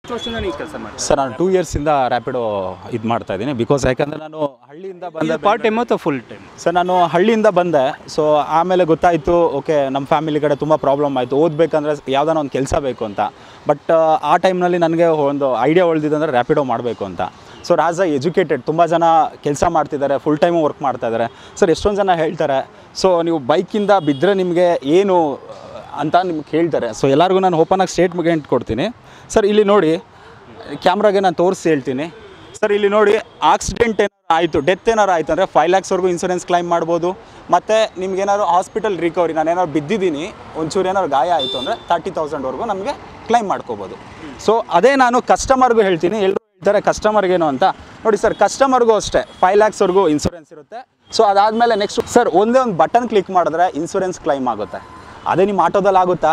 ಎಷ್ಟು ವರ್ಷದಿಂದ ನೀವು ಕೆಲಸ ಮಾಡಿ ಸರ್ ನಾನು ಟೂ ಇಯರ್ಸಿಂದ ರ್ಯಾಪಿಡೋ ಇದು ಮಾಡ್ತಾ ಇದ್ದೀನಿ ಬಿಕಾಸ್ ಯಾಕಂದರೆ ನಾನು ಹಳ್ಳಿಯಿಂದ ಬಂದ ಪಾರ್ಟ್ ಟೈಮ್ ಅಥವಾ ಫುಲ್ ಟೈಮ್ ಸರ್ ನಾನು ಹಳ್ಳಿಯಿಂದ ಬಂದೆ ಸೊ ಆಮೇಲೆ ಗೊತ್ತಾಯಿತು ಓಕೆ ನಮ್ಮ ಫ್ಯಾಮಿಲಿ ಕಡೆ ತುಂಬ ಪ್ರಾಬ್ಲಮ್ ಆಯಿತು ಓದಬೇಕಂದ್ರೆ ಯಾವ್ದಾನ ಒಂದು ಕೆಲಸ ಬೇಕು ಅಂತ ಬಟ್ ಆ ಟೈಮ್ನಲ್ಲಿ ನನಗೆ ಒಂದು ಐಡಿಯಾ ಉಳಿದಿದ್ದಂದ್ರೆ ರ್ಯಾಪಿಡೋ ಮಾಡಬೇಕು ಅಂತ ಸೊ ಆಸ್ ಅ ಎಜುಕೇಟೆಡ್ ತುಂಬ ಜನ ಕೆಲಸ ಮಾಡ್ತಿದ್ದಾರೆ ಫುಲ್ ಟೈಮು ವರ್ಕ್ ಮಾಡ್ತಾ ಇದ್ದಾರೆ ಸರ್ ಎಷ್ಟೊಂದು ಜನ ಹೇಳ್ತಾರೆ ಸೊ ನೀವು ಬೈಕಿಂದ ಬಿದ್ದರೆ ನಿಮಗೆ ಏನು ಅಂತ ನಿಮ್ಗೆ ಹೇಳ್ತಾರೆ ಸೊ ಎಲ್ಲರಿಗೂ ನಾನು ಓಪನಾಗಿ ಸ್ಟೇಟ್ಮೆಂಟ್ ಕೊಡ್ತೀನಿ ಸರ್ ಇಲ್ಲಿ ನೋಡಿ ಕ್ಯಾಮ್ರಾಗೆ ನಾನು ತೋರಿಸಿ ಹೇಳ್ತೀನಿ ಸರ್ ಇಲ್ಲಿ ನೋಡಿ ಆಕ್ಸಿಡೆಂಟ್ ಏನಾರು ಆಯಿತು ಡೆತ್ ಏನಾರು ಆಯಿತು ಅಂದರೆ ಫೈವ್ ಲ್ಯಾಕ್ಸ್ವರೆಗೂ ಇನ್ಸೂರೆನ್ಸ್ ಕ್ಲೈಮ್ ಮಾಡ್ಬೋದು ಮತ್ತು ನಿಮ್ಗೇನಾದ್ರು ಹಾಸ್ಪಿಟಲ್ ರಿಕವರಿ ನಾನು ಏನಾದ್ರು ಬಿದ್ದಿದ್ದೀನಿ ಒಂಚೂರು ಏನಾದ್ರು ಗಾಯ ಆಯಿತು ಅಂದರೆ ತರ್ಟಿ ತೌಸಂಡ್ವರೆಗೂ ನಮಗೆ ಕ್ಲೈಮ್ ಮಾಡ್ಕೋಬೋದು ಸೊ ಅದೇ ನಾನು ಕಸ್ಟಮರ್ಗೂ ಹೇಳ್ತೀನಿ ಎಲ್ಲರೂ ಹೇಳ್ತಾರೆ ಕಸ್ಟಮರ್ಗೇನು ಅಂತ ನೋಡಿ ಸರ್ ಕಸ್ಟಮರ್ಗೂ ಅಷ್ಟೇ ಫೈವ್ ಲ್ಯಾಕ್ಸ್ವರೆಗೂ ಇನ್ಸೂರೆನ್ಸ್ ಇರುತ್ತೆ ಸೊ ಅದಾದಮೇಲೆ ನೆಕ್ಸ್ಟ್ ಸರ್ ಒಂದೇ ಒಂದು ಬಟನ್ ಕ್ಲಿಕ್ ಮಾಡಿದ್ರೆ ಇನ್ಸೂರೆನ್ಸ್ ಕ್ಲೈಮ್ ಆಗುತ್ತೆ ಅದೇ ನಿಮ್ಮ ಆಟೋದಲ್ಲಿ ಆಗುತ್ತಾ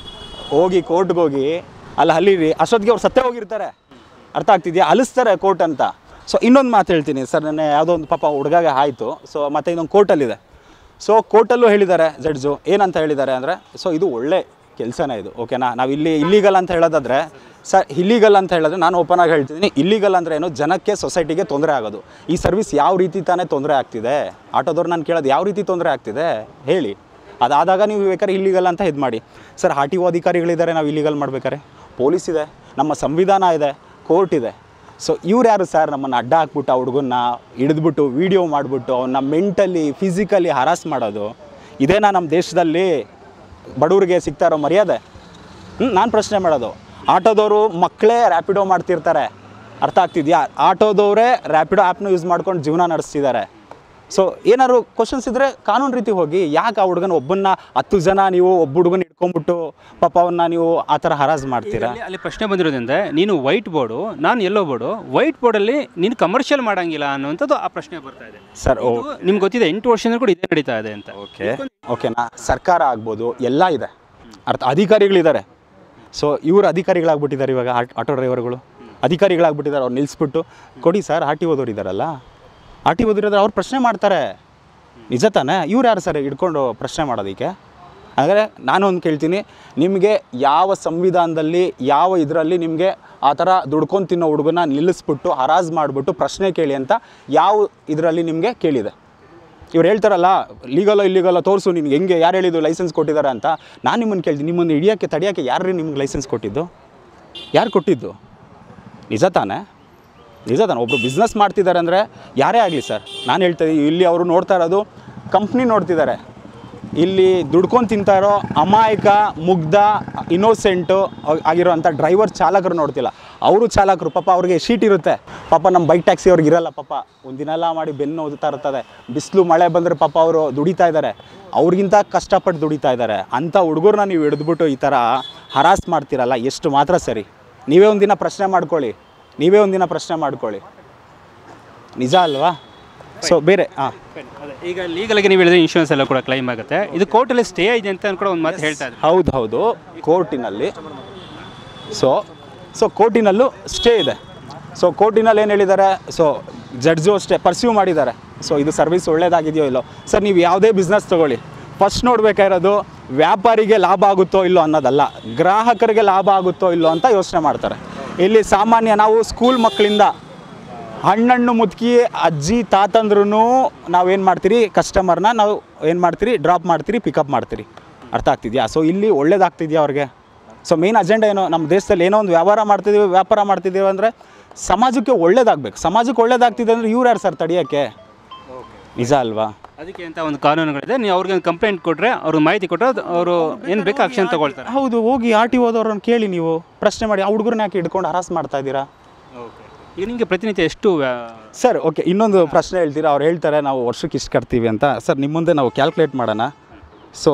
ಹೋಗಿ ಕೋರ್ಟ್ಗೆ ಹೋಗಿ ಅಲ್ಲಿ ಹಲ್ಲಿರಿ ಅಷ್ಟೊತ್ತಿಗೆ ಅವ್ರು ಸತ್ತೇ ಹೋಗಿರ್ತಾರೆ ಅರ್ಥ ಆಗ್ತಿದೆಯಾ ಅಲಿಸ್ತಾರೆ ಕೋರ್ಟ್ ಅಂತ ಸೊ ಇನ್ನೊಂದು ಮಾತು ಹೇಳ್ತೀನಿ ಸರ್ ನನ್ನ ಯಾವುದೋ ಒಂದು ಪಾಪ ಹುಡುಗಾಗೆ ಆಯಿತು ಸೊ ಮತ್ತೆ ಇನ್ನೊಂದು ಕೋರ್ಟಲ್ಲಿದೆ ಸೊ ಕೋರ್ಟಲ್ಲೂ ಹೇಳಿದ್ದಾರೆ ಜಡ್ಜು ಏನಂತ ಹೇಳಿದ್ದಾರೆ ಅಂದರೆ ಸೊ ಇದು ಒಳ್ಳೆ ಕೆಲಸನೇ ಇದು ಓಕೆನಾ ನಾವು ಇಲ್ಲಿ ಇಲ್ಲಿಗಲ್ ಅಂತ ಹೇಳೋದಾದ್ರೆ ಸರ್ ಇಲ್ಲಿಗಲ್ ಅಂತ ಹೇಳಿದ್ರೆ ನಾನು ಓಪನ್ ಆಗಿ ಹೇಳ್ತಿದ್ದೀನಿ ಇಲ್ಲಿಗಲ್ ಅಂದರೆ ಏನು ಜನಕ್ಕೆ ಸೊಸೈಟಿಗೆ ತೊಂದರೆ ಆಗೋದು ಈ ಸರ್ವಿಸ್ ಯಾವ ರೀತಿ ತಾನೇ ತೊಂದರೆ ಆಗ್ತಿದೆ ಆಟೋದವ್ರು ನಾನು ಕೇಳೋದು ಯಾವ ರೀತಿ ತೊಂದರೆ ಆಗ್ತಿದೆ ಹೇಳಿ ಅದಾದಾಗ ನೀವು ಬೇಕಾದ್ರೆ ಇಲ್ಲಿಗಲ್ ಅಂತ ಇದು ಮಾಡಿ ಸರ್ ಆರ್ ಟಿ ಒ ಅಧಿಕಾರಿಗಳಿದ್ದಾರೆ ನಾವು ಇಲ್ಲಿಗಲ್ ಮಾಡ್ಬೇಕಾರೆ ಪೊಲೀಸ್ ಇದೆ ನಮ್ಮ ಸಂವಿಧಾನ ಇದೆ ಕೋರ್ಟ್ ಇದೆ ಸೊ ಇವ್ರು ಯಾರು ಸರ್ ನಮ್ಮನ್ನು ಅಡ್ಡ ಹಾಕ್ಬಿಟ್ಟು ಆ ಹುಡುಗನ್ನ ಹಿಡಿದ್ಬಿಟ್ಟು ವೀಡಿಯೋ ಮಾಡಿಬಿಟ್ಟು ಅವನ್ನ ಮೆಂಟಲಿ ಫಿಸಿಕಲಿ ಹರಾಸ್ ಮಾಡೋದು ಇದೇನಾ ನಮ್ಮ ದೇಶದಲ್ಲಿ ಬಡವರಿಗೆ ಸಿಗ್ತಾ ಇರೋ ಮರ್ಯಾದೆ ಹ್ಞೂ ನಾನು ಪ್ರಶ್ನೆ ಮಾಡೋದು ಆಟೋದವರು ಮಕ್ಕಳೇ ರ್ಯಾಪಿಡೋ ಮಾಡ್ತಿರ್ತಾರೆ ಅರ್ಥ ಆಗ್ತಿದ್ಯಾ ಆಟೋದವರೇ ರ್ಯಾಪಿಡೋ ಆ್ಯಪ್ನ ಯೂಸ್ ಮಾಡ್ಕೊಂಡು ಜೀವನ ನಡೆಸ್ತಿದ್ದಾರೆ ಸೊ ಏನಾದ್ರು ಕ್ವಶನ್ಸ್ ಇದ್ದರೆ ಕಾನೂನು ರೀತಿ ಹೋಗಿ ಯಾಕೆ ಆ ಹುಡುಗನ ಒಬ್ಬನ್ನ ಹತ್ತು ಜನ ನೀವು ಒಬ್ಬ ಹುಡುಗನ ಇಟ್ಕೊಂಡ್ಬಿಟ್ಟು ಪಾಪ ಅವನ್ನ ನೀವು ಆ ಥರ ಹರಾಜ್ ಮಾಡ್ತೀರಾ ಅಲ್ಲಿ- ಅಲ್ಲಿ ಪ್ರಶ್ನೆ ಬಂದಿರೋದ್ರಿಂದ ನೀನು ವೈಟ್ ಬೋರ್ಡು ನಾನು ಎಲ್ಲೋ ಬೋರ್ಡು ವೈಟ್ ಬೋರ್ಡಲ್ಲಿ ನೀನು ಕಮರ್ಷಿಯಲ್ ಮಾಡಂಗಿಲ್ಲ ಅನ್ನುವಂಥದ್ದು ಆ ಪ್ರಶ್ನೆ ಬರ್ತಾ ಇದೆ ಸರ್ ಓ ಇದು ನಿಮ್ಗೆ ಗೊತ್ತಿದೆ ಎಂಟು ವರ್ಷದಿಂದ ಕೂಡ ಇದೇ ನಡೀತಾ ಇದೆ ಅಂತ ಓಕೆ ಓಕೆನಾ ಸರ್ಕಾರ ಆಗ್ಬೋದು ಎಲ್ಲ ಇದೆ ಅರ್ಥ ಅಧಿಕಾರಿಗಳಿದ್ದಾರೆ ಸೊ ಇವರು ಅಧಿಕಾರಿಗಳಾಗ್ಬಿಟ್ಟಿದ್ದಾರೆ ಇವಾಗ ಆಟ್- ಆಟೋ ಡ್ರೈವರ್ಗಳು ಅಧಿಕಾರಿಗಳಾಗ್ಬಿಟ್ಟಿದ್ದಾರೆ ಅವ್ರು ನಿಲ್ಲಿಸ್ಬಿಟ್ಟು ಕೊಡಿ ಸರ್ ಆರ್ ಟಿ ಓದೋರು ಇದ್ದಾರಲ್ಲ ಆರ್ ಟಿ ಓದಿರೋದ್ರೆ ಅವ್ರು ಪ್ರಶ್ನೆ ಮಾಡ್ತಾರೆ ನಿಜ ತಾನೇ ಇವ್ರು ಯಾರು ಸರ್ ಹಿಡ್ಕೊಂಡು ಪ್ರಶ್ನೆ ಮಾಡೋದಕ್ಕೆ ಅಂದರೆ ನಾನು ಒಂದು ಕೇಳ್ತೀನಿ ನಿಮಗೆ ಯಾವ ಸಂವಿಧಾನದಲ್ಲಿ ಯಾವ ಇದರಲ್ಲಿ ನಿಮಗೆ ಆ ಥರ ದುಡ್ಕೊಂಡು ತಿನ್ನೋ ಹುಡುಗನ ನಿಲ್ಲಿಸ್ಬಿಟ್ಟು ಹರಾಜ್ ಮಾಡಿಬಿಟ್ಟು ಪ್ರಶ್ನೆ ಕೇಳಿ ಅಂತ ಯಾವ ಇದರಲ್ಲಿ ನಿಮಗೆ ಕೇಳಿದೆ ಇವ್ರು ಹೇಳ್ತಾರಲ್ಲ ಲೀಗಲೋ ಇಲ್ಲಿಗಲೋ ತೋರಿಸು ನಿನ್ಗೆ ಹೆಂಗೆ ಯಾರು ಹೇಳಿದ್ದು ಲೈಸೆನ್ಸ್ ಕೊಟ್ಟಿದ್ದಾರೆ ಅಂತ ನಾನು ನಿಮ್ಮನ್ನು ಕೇಳ್ತೀನಿ ನಿಮ್ಮನ್ನು ಹಿಡಿಯೋಕ್ಕೆ ತಡಿಯೋಕ್ಕೆ ಯಾರು ನಿಮ್ಗೆ ಲೈಸೆನ್ಸ್ ಕೊಟ್ಟಿದ್ದು ಯಾರು ಕೊಟ್ಟಿದ್ದು ನಿಜ ತಾನೇ ನಿಜ ತಾನೆ ಒಬ್ಬರು ಬಿಸ್ನೆಸ್ ಮಾಡ್ತಿದ್ದಾರೆ ಅಂದರೆ ಯಾರೇ ಆಗಲಿ ಸರ್ ನಾನು ಹೇಳ್ತಾ ಇದ್ದೀನಿ ಇಲ್ಲಿ ಅವರು ನೋಡ್ತಾ ಇರೋದು ಕಂಪ್ನಿ ನೋಡ್ತಿದ್ದಾರೆ ಇಲ್ಲಿ ದುಡ್ಕೊಂಡು ತಿಂತಾ ಇರೋ ಅಮಾಯಕ ಮುಗ್ಧ ಇನ್ನೋಸೆಂಟು ಆಗಿರೋಂಥ ಡ್ರೈವರ್ ಚಾಲಕರು ನೋಡ್ತಿಲ್ಲ ಅವರು ಚಾಲಕರು ಪಾಪ ಅವ್ರಿಗೆ ಶೀಟ್ ಇರುತ್ತೆ ಪಾಪ ನಮ್ಮ ಬೈಕ್ ಟ್ಯಾಕ್ಸಿ ಅವ್ರಿಗೆ ಇರಲ್ಲ ಪಾಪ ಒಂದಿನೆಲ್ಲ ಮಾಡಿ ಬೆನ್ನು ಓದುತ್ತಾ ಇರ್ತದೆ ಬಿಸಿಲು ಮಳೆ ಬಂದರೆ ಪಾಪ ಅವರು ದುಡಿತಾ ಇದ್ದಾರೆ ಅವ್ರಿಗಿಂತ ಕಷ್ಟಪಟ್ಟು ದುಡಿತಾ ಇದ್ದಾರೆ ಅಂಥ ಹುಡುಗರನ್ನ ನೀವು ಹಿಡಿದ್ಬಿಟ್ಟು ಈ ಥರ ಹರಾಸ್ ಮಾಡ್ತೀರಲ್ಲ ಎಷ್ಟು ಮಾತ್ರ ಸರಿ ನೀವೇ ಒಂದಿನ ಪ್ರಶ್ನೆ ಮಾಡ್ಕೊಳ್ಳಿ ನೀವೇ ಒಂದಿನ ಪ್ರಶ್ನೆ ಮಾಡ್ಕೊಳ್ಳಿ ನಿಜ ಅಲ್ವಾ ಸೊ ಬೇರೆ ಹಾಂ ಈಗ ಲೀಗಲಾಗಿ ನೀವು ಹೇಳಿದ್ರೆ ಇನ್ಶೂರೆನ್ಸ್ ಎಲ್ಲ ಕೂಡ ಕ್ಲೈಮ್ ಆಗುತ್ತೆ ಇದು ಕೋರ್ಟಲ್ಲಿ ಸ್ಟೇ ಇದೆ ಅಂತ ಕೂಡ ಒಂದು ಮಾತು ಹೇಳ್ತಾ ಇದ್ದಾರೆ ಹೌದು ಹೌದು ಕೋರ್ಟಿನಲ್ಲಿ ಸೊ ಸೊ ಕೋರ್ಟಿನಲ್ಲೂ ಸ್ಟೇ ಇದೆ ಸೊ ಕೋರ್ಟಿನಲ್ಲಿ ಏನು ಹೇಳಿದ್ದಾರೆ ಸೊ ಜಡ್ಜು ಅಷ್ಟೇ ಪರ್ಸ್ಯೂ ಮಾಡಿದ್ದಾರೆ ಸೊ ಇದು ಸರ್ವಿಸ್ ಒಳ್ಳೇದಾಗಿದೆಯೋ ಇಲ್ಲೋ ಸರ್ ನೀವು ಯಾವುದೇ ಬಿಸ್ನೆಸ್ ತೊಗೊಳ್ಳಿ ಫಸ್ಟ್ ನೋಡಬೇಕಾಗಿರೋದು ವ್ಯಾಪಾರಿಗೆ ಲಾಭ ಆಗುತ್ತೋ ಇಲ್ಲೋ ಅನ್ನೋದಲ್ಲ ಗ್ರಾಹಕರಿಗೆ ಲಾಭ ಆಗುತ್ತೋ ಇಲ್ಲೋ ಅಂತ ಯೋಚನೆ ಮಾಡ್ತಾರೆ ಇಲ್ಲಿ ಸಾಮಾನ್ಯ ನಾವು ಸ್ಕೂಲ್ ಮಕ್ಕಳಿಂದ ಹಣ್ಣಣ್ಣು ಮುದುಕಿ ಅಜ್ಜಿ ತಾತಂದ್ರೂ ನಾವೇನು ಮಾಡ್ತೀರಿ ಕಸ್ಟಮರ್ನ ನಾವು ಏನು ಮಾಡ್ತೀರಿ ಡ್ರಾಪ್ ಮಾಡ್ತೀರಿ ಪಿಕಪ್ ಮಾಡ್ತೀರಿ ಅರ್ಥ ಆಗ್ತಿದ್ಯಾ ಸೊ ಇಲ್ಲಿ ಒಳ್ಳೇದಾಗ್ತಿದ್ಯಾ ಅವ್ರಿಗೆ ಸೊ ಮೇನ್ ಅಜೆಂಡ ಏನೋ ನಮ್ಮ ದೇಶದಲ್ಲಿ ಏನೋ ಒಂದು ವ್ಯವಹಾರ ಮಾಡ್ತಿದ್ದೀವಿ ವ್ಯಾಪಾರ ಮಾಡ್ತಿದ್ದೀವಿ ಅಂದರೆ ಸಮಾಜಕ್ಕೆ ಒಳ್ಳೇದಾಗಬೇಕು ಸಮಾಜಕ್ಕೆ ಒಳ್ಳೇದಾಗ್ತಿದೆ ಅಂದರೆ ಇವ್ರು ಯಾರು ಸರ್ ತಡಿಯೋಕ್ಕೆ ನಿಜ ಅಲ್ವಾ ಅದಕ್ಕೆ ಅಂತ ಒಂದು ಕಾನೂನುಗಳಿದೆ ನೀವು ಅವ್ರಿಗೆ ಒಂದು ಕಂಪ್ಲೇಂಟ್ ಕೊಟ್ಟರೆ ಅವ್ರಿಗೆ ಮಾಹಿತಿ ಕೊಟ್ಟರೆ ಅವರು ಏನು ಬೇಕು ಆಕ್ಷನ್ ತಗೊಳ್ತಾರೆ ಹೌದು ಹೋಗಿ ಆರ್ ಟಿ ಓದವ್ರನ್ನ ಕೇಳಿ ನೀವು ಪ್ರಶ್ನೆ ಮಾಡಿ ಆ ಹುಡುಗರನ್ನ ಯಾಕೆ ಹಿಡ್ಕೊಂಡು ಹರಾಸ್ ಮಾಡ್ತಾ ಇದ್ದೀರಾ ಈಗ ನಿಮಗೆ ಪ್ರತಿನಿತ್ಯ ಎಷ್ಟು ವ್ಯಾ- ಸರ್ ಓಕೆ ಇನ್ನೊಂದು ಪ್ರಶ್ನೆ ಹೇಳ್ತೀರಾ ಅವ್ರು ಹೇಳ್ತಾರೆ ನಾವು ವರ್ಷಕ್ಕೆ ಇಷ್ಟು ಕಟ್ತೀವಿ ಅಂತ ಸರ್ ನಿಮ್ಮ ಮುಂದೆ ನಾವು ಕ್ಯಾಲ್ಕುಲೇಟ್ ಮಾಡೋಣ so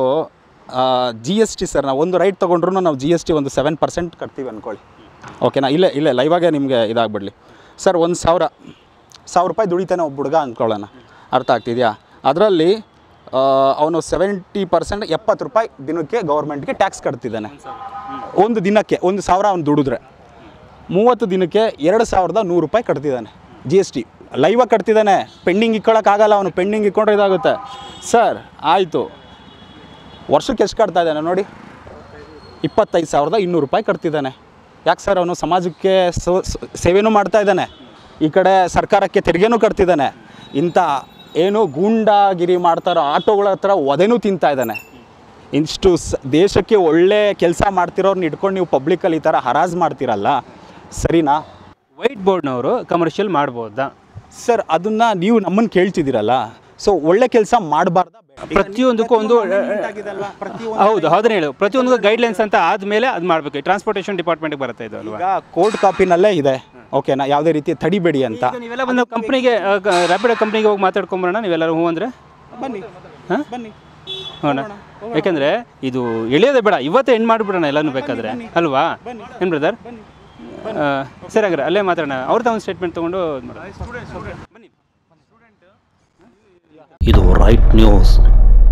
G S T sir ನಾವು ಒಂದು ರೈಟ್ ತೊಗೊಂಡ್ರು ನಾವು ಜಿ ಎಸ್ ಟಿ ಒಂದು ಸೆವೆನ್ ಪರ್ಸೆಂಟ್ ಕಟ್ತೀವಿ ಅಂದ್ಕೊಳ್ಳಿ ಓಕೆನಾ ಇಲ್ಲೇ ಇಲ್ಲೇ ಲೈವಾಗೆ ನಿಮಗೆ ಇದಾಗ್ಬಿಡಲಿ ಸರ್ ಒಂದು ಸಾವಿರ ಸಾವಿರ ರೂಪಾಯಿ ದುಡಿತಾನೆ ಒಬ್ಬ ಹುಡುಗ ಅಂದ್ಕೊಳ್ಳೋಣ ಅರ್ಥ ಆಗ್ತಿದೆಯಾ ಅದರಲ್ಲಿ ಅವನು ಸೆವೆಂಟಿ ಪರ್ಸೆಂಟ್ ಎಪ್ಪತ್ತು ರೂಪಾಯಿ ದಿನಕ್ಕೆ ಗೌರ್ಮೆಂಟ್ಗೆ ಟ್ಯಾಕ್ಸ್ ಕಟ್ತಿದ್ದಾನೆ ಒಂದು ದಿನಕ್ಕೆ ಒಂದು ಸಾವಿರ ಅವ್ನು ದುಡಿದ್ರೆ ಮೂವತ್ತು ದಿನಕ್ಕೆ ಎರಡು ಸಾವಿರದ ನೂರು ರೂಪಾಯಿ ಕಟ್ತಿದ್ದಾನೆ ಜಿ ಎಸ್ ಟಿ ಲೈವಾಗಿ ಕಟ್ತಿದ್ದಾನೆ ಪೆಂಡಿಂಗ್ ಇಕ್ಕೊಳ್ಳೋಕ್ಕಾಗಲ್ಲ ಅವನು ಪೆಂಡಿಂಗ್ ಇಕ್ಕೊಂಡ್ರೆ ಇದಾಗುತ್ತೆ ಸರ್ ಆಯಿತು ವರ್ಷಕ್ಕೆ ಎಷ್ಟು ಕಟ್ತಾ ಇದ್ದಾನೆ ನೋಡಿ ಇಪ್ಪತ್ತೈದು ಸಾವಿರದ ಇನ್ನೂರು ರೂಪಾಯಿ ಕಟ್ತಿದ್ದಾನೆ ಯಾಕೆ ಸರ್ ಅವನು ಸಮಾಜಕ್ಕೆ ಸೊ ಸ- ಸೇವೆನೂ ಮಾಡ್ತಾ ಇದ್ದಾನೆ ಈ ಕಡೆ ಸರ್ಕಾರಕ್ಕೆ ತೆರಿಗೆನೂ ಕಟ್ತಿದ್ದಾನೆ ಇಂಥ ಏನು ಗೂಂಡಾಗಿರಿ ಮಾಡ್ತಾರೋ ಆಟೋಗಳ ಹತ್ರ ಒದೆನೂ ತಿಂತಾ ಇದ್ದಾನೆ ಇಷ್ಟು ಸ ದೇಶಕ್ಕೆ ಒಳ್ಳೆ ಕೆಲಸ ಮಾಡ್ತಿರೋರ್ನ ಇಟ್ಕೊಂಡು ನೀವು ಪಬ್ಲಿಕಲ್ಲಿ ಈ ಥರ ಹರಾಜ್ ಮಾಡ್ತೀರಲ್ಲ ಸರಿನಾ ವೈಟ್ ಬೋರ್ಡ್ನವರು ಕಮರ್ಷಿಯಲ್ ಮಾಡ್ಬೋದಾ ಸರ್ ಅದನ್ನು ನೀವು ನಮ್ಮನ್ನು ಕೇಳ್ತಿದ್ದೀರಲ್ಲ ಸೊ ಒಳ್ಳೆ ಕೆಲಸ ಮಾಡಬಾರ್ದ ಪ್ರತಿಯೊಂದಕ್ಕೂ ಒಂದು ಹೌದು ಹೌದನ್ನ ಹೇಳು ಪ್ರತಿಯೊಂದು ಗೈಡ್ಲೈನ್ಸ್ ಅಂತ ಆದಮೇಲೆ ಅದು ಮಾಡಬೇಕು ಟ್ರಾನ್ಸ್ಪೋರ್ಟೇಷನ್ ಡಿಪಾರ್ಟ್ಮೆಂಟ್ಗೆ ಬರುತ್ತೆ ಇದು ಅಲ್ವಾ ಈಗ ಕೋರ್ಟ್ ಕಾಪಿನಲ್ಲೇ ಇದೆ ಓಕೆನಾ ಯಾವುದೇ ರೀತಿ ತಡಿಬೇಡಿ ಅಂತ ಈಗ ನೀವೆಲ್ಲ ಬಂದು ಕಂಪ್ನಿಗೆ ರ್ಯಾಪಿಡೋ ಕಂಪ್ನಿಗೆ ಹೋಗಿ ಮಾತಾಡ್ಕೊಂಬರೋಣ ನೀವೆಲ್ಲರೂ ಹ್ಞೂ ಅಂದರೆ ಬನ್ನಿ ಹಾಂ ಬನ್ನಿ ಹೋಣ ಯಾಕೆಂದರೆ ಇದು ಎಳೆಯೋದೇ ಬೇಡ ಇವತ್ತೇ ಎಂಡ್ ಮಾಡಿಬಿಡೋಣ ಎಲ್ಲನೂ ಬೇಕಾದರೆ ಅಲ್ವಾ ಏನು ಬ್ರದರ್ ಸರಿ ಹಾಗಾದ್ರೆ ಅಲ್ಲೇ ಮಾತಾಡೋಣ ಅವ್ರದ್ದು ಒಂದು ಸ್ಟೇಟ್ಮೆಂಟ್ ತೊಗೊಂಡು ಇದು ಮಾಡೋಣ. ಇದು ರೈಟ್ ನ್ಯೂಸ್